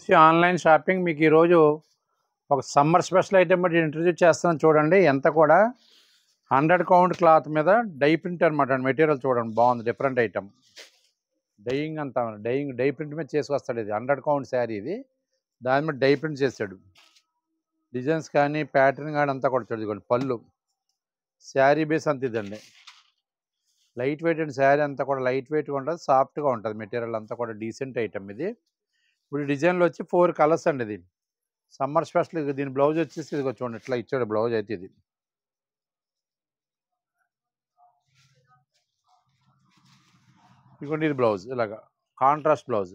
Tejaswi online shopping మీకు ఈరోజు ఒక సమ్మర్ స్పెషల్ ఐటెం బట్టి ఇంట్రడ్యూస్ చేస్తున్నాను చూడండి ఎంత కూడా హండ్రెడ్ కౌంట్ క్లాత్ మీద డై ప్రింట్ అనమాట మెటీరియల్ చూడండి బాగుంది డిఫరెంట్ ఐటమ్ డైయింగ్ అంతా డైయింగ్ డై ప్రింట్ మీద చేసుకొస్తాడు ఇది హండ్రెడ్ కౌంట్ శారీ ఇది దాని మీద డై ప్రింట్ చేస్తాడు డిజైన్స్ కానీ ప్యాటర్న్ కానీ అంతా కూడా చూడండి పళ్ళు శారీ బేస్ అంత ఇదండి లైట్ వెయిట్ అండ్ శారీ అంతా కూడా లైట్ వెయిట్గా ఉంటుంది సాఫ్ట్గా ఉంటుంది మెటీరియల్ అంతా కూడా డీసెంట్ ఐటమ్ ఇది ఇప్పుడు డిజైన్లో వచ్చి ఫోర్ కలర్స్ అండి ఇది సమ్మర్ స్పెషల్ ఇది దీని బ్లౌజ్ వచ్చేసి ఇది చూడండి ఇట్లా ఇచ్చాడు బ్లౌజ్ అయితే ఇది ఇదిగోండి ఇది బ్లౌజ్ ఇలాగా కాంట్రాస్ట్ బ్లౌజ్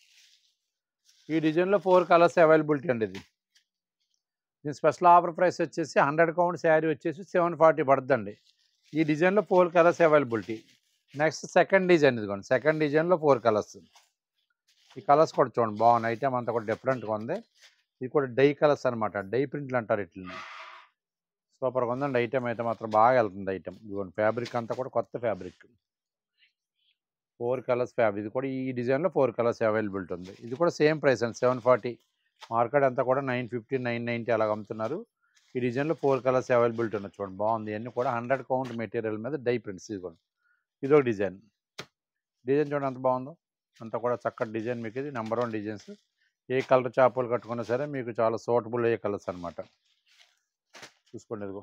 ఈ డిజైన్లో ఫోర్ కలర్స్ అవైలబిలిటీ అండి ఇది దీని స్పెషల్ ఆఫర్ ప్రైస్ వచ్చేసి హండ్రెడ్ కౌంట్ శారీ వచ్చేసి సెవెన్ ఫార్టీ పడుతుందండి ఈ డిజైన్లో four colours availability next second design ఇదిగోండి సెకండ్ డిజైన్లో ఫోర్ కలర్స్ ఈ కలర్స్ కూడా చూడండి బాగున్నాయి ఐటమ్ అంతా కూడా డిఫరెంట్గా ఉంది ఇది కూడా డై కలర్స్ అనమాట డై ప్రింట్లు అంటారు ఇట్లని సూపర్గా ఉందండి ఐటమ్ అయితే మాత్రం బాగా వెళ్తుంది ఐటమ్ ఇదిగోండి ఫ్యాబ్రిక్ అంతా కూడా కొత్త ఫ్యాబ్రిక్ ఫోర్ కలర్స్ ఫ్యాబ్రిక్ ఇది కూడా ఈ డిజైన్లో ఫోర్ కలర్స్ అవైలబిలిటీ ఉంది ఇది కూడా సేమ్ ప్రైస్ అండి సెవెన్ ఫార్టీ మార్కెట్ అంతా కూడా నైన్ ఫిఫ్టీ నైన్ నైంటీ అలాగ అమ్ముతున్నారు ఈ డిజైన్లో ఫోర్ కలర్స్ అవైలబిలిటీ ఉన్నాయి చూడండి బాగుంది ఇవన్నీ కూడా హండ్రెడ్ కౌంట్ మెటీరియల్ మీద డై ప్రింట్స్ ఇది కూడా ఇది ఒక డిజైన్ డిజైన్ చూడండి ఎంత బాగుందో అంతా కూడా చక్కటి డిజైన్ మీకు ఇది నెంబర్ వన్ డిజైన్స్ ఏ కలర్ చేపలు కట్టుకున్నా సరే మీకు చాలా సూటబుల్ అయ్యే కలర్స్ అనమాట చూసుకోండి ఇదిగో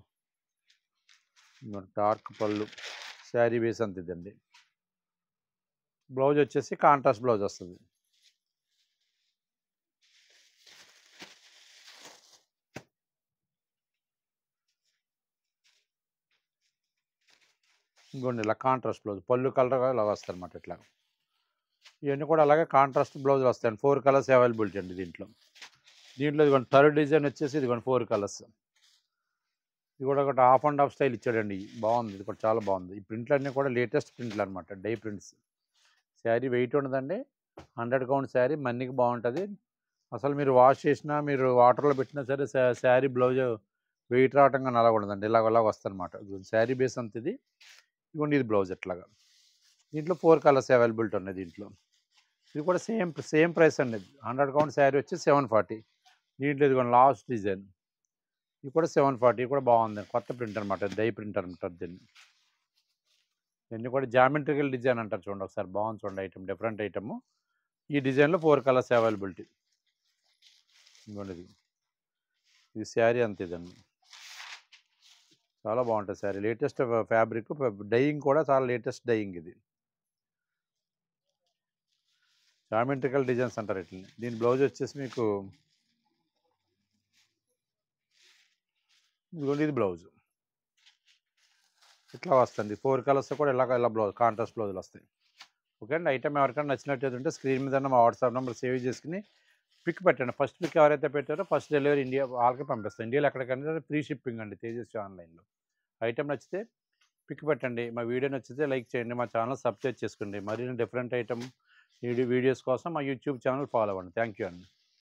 డార్క్ పళ్ళు శారీ బేస్ అంత ఇదండి బ్లౌజ్ వచ్చేసి కాంట్రాస్ట్ బ్లౌజ్ వస్తుంది ఇంకోండి ఇలా కాంట్రాస్ట్ బ్లౌజ్ పళ్ళు కలర్ ఇలా వస్తాయి అనమాట ఇట్లా ఇవన్నీ కూడా అలాగే కాంట్రాస్ట్ బ్లౌజ్ వస్తాయండి ఫోర్ కలర్స్ అవైలబిలిటీ అండి దీంట్లో దీంట్లో ఇదిగోండి థర్డ్ డిజైన్ వచ్చేసి ఇదిగోండి ఫోర్ కలర్స్ ఇది కూడా ఒకటి హాఫ్ అండ్ హాఫ్ స్టైల్ ఇచ్చాడండి బాగుంది ఇది కూడా చాలా బాగుంది ఈ ప్రింట్లు అన్నీ కూడా లేటెస్ట్ ప్రింట్లు అనమాట డై ప్రింట్స్ శారీ వెయిట్ ఉండదండి హండ్రెడ్ కౌంట్ శారీ మన్నికి బాగుంటుంది అసలు మీరు వాష్ చేసినా మీరు వాటర్లో పెట్టినా సరే శారీ బ్లౌజ్ వెయిట్ రావటం కానీ అలా ఉండదండి ఇలాగ అలాగ వస్తుందన్నమాట శారీ బేస్ అంత ఇది ఇదిగోండి ఇది బ్లౌజ్ ఎట్లాగా దీంట్లో ఫోర్ కలర్స్ అవైలబిలిటీ ఉన్నాయి దీంట్లో ఇది కూడా సేమ్ సేమ్ ప్రైస్ అండి హండ్రెడ్ కౌంట్ శారీ వచ్చి సెవెన్ ఫార్టీ దీంట్లో ఇదిగోండి లాస్ట్ డిజైన్ ఇది కూడా సెవెన్ ఫార్టీ కూడా బాగుంది కొత్త ప్రింట్ అనమాట దై ప్రింట్ అంటారు దీన్ని ఇవన్నీ కూడా జామెట్రికల్ డిజైన్ అంటారు చూడండి ఒకసారి బాగుంది చూడండి ఐటమ్ డిఫరెంట్ ఐటమ్ ఈ డిజైన్లో ఫోర్ కలర్స్ అవైలబిలిటీ ఇదిగోండి ఇది ఇది శారీ అంత ఇదండి చాలా బాగుంటుంది శారీ లేటెస్ట్ ఫ్యాబ్రిక్ డైయింగ్ కూడా చాలా లేటెస్ట్ డైయింగ్ ఇది జామెట్రికల్ డిజైన్స్ అంటారు ఇట్లని దీని బ్లౌజ్ వచ్చేసి మీకు ఇదిగోండి ఇది బ్లౌజ్ ఇట్లా వస్తుంది ఫోర్ కలర్స్ కూడా ఇలా ఇలా బ్లౌజ్ కాంట్రాస్ట్ బ్లౌజులు వస్తాయి ఓకే అండి ఐటమ్ ఎవరికైనా నచ్చినట్టు ఉంటే స్క్రీన్ మీద మా వాట్సాప్ నెంబర్ సేవ్ చేసుకుని పిక్ పెట్టండి ఫస్ట్ పిక్ ఎవరైతే పెట్టారో ఫస్ట్ డెలివరీ ఇండియా వాళ్ళకి పంపిస్తాం ఇండియాలో ఎక్కడికైనా ఫ్రీ షిప్పింగ్ అండి తేజస్వి ఆన్లైన్లో ఐటమ్ నచ్చితే పిక్ పెట్టండి మా వీడియో నచ్చితే లైక్ చేయండి మా ఛానల్ సబ్స్క్రైబ్ చేసుకోండి మరిన్ని డిఫరెంట్ ఐటమ్ వీడియోస్ కోసం మా యూట్యూబ్ ఛానల్ ఫాలో అవ్వండి థ్యాంక్ యూ అండి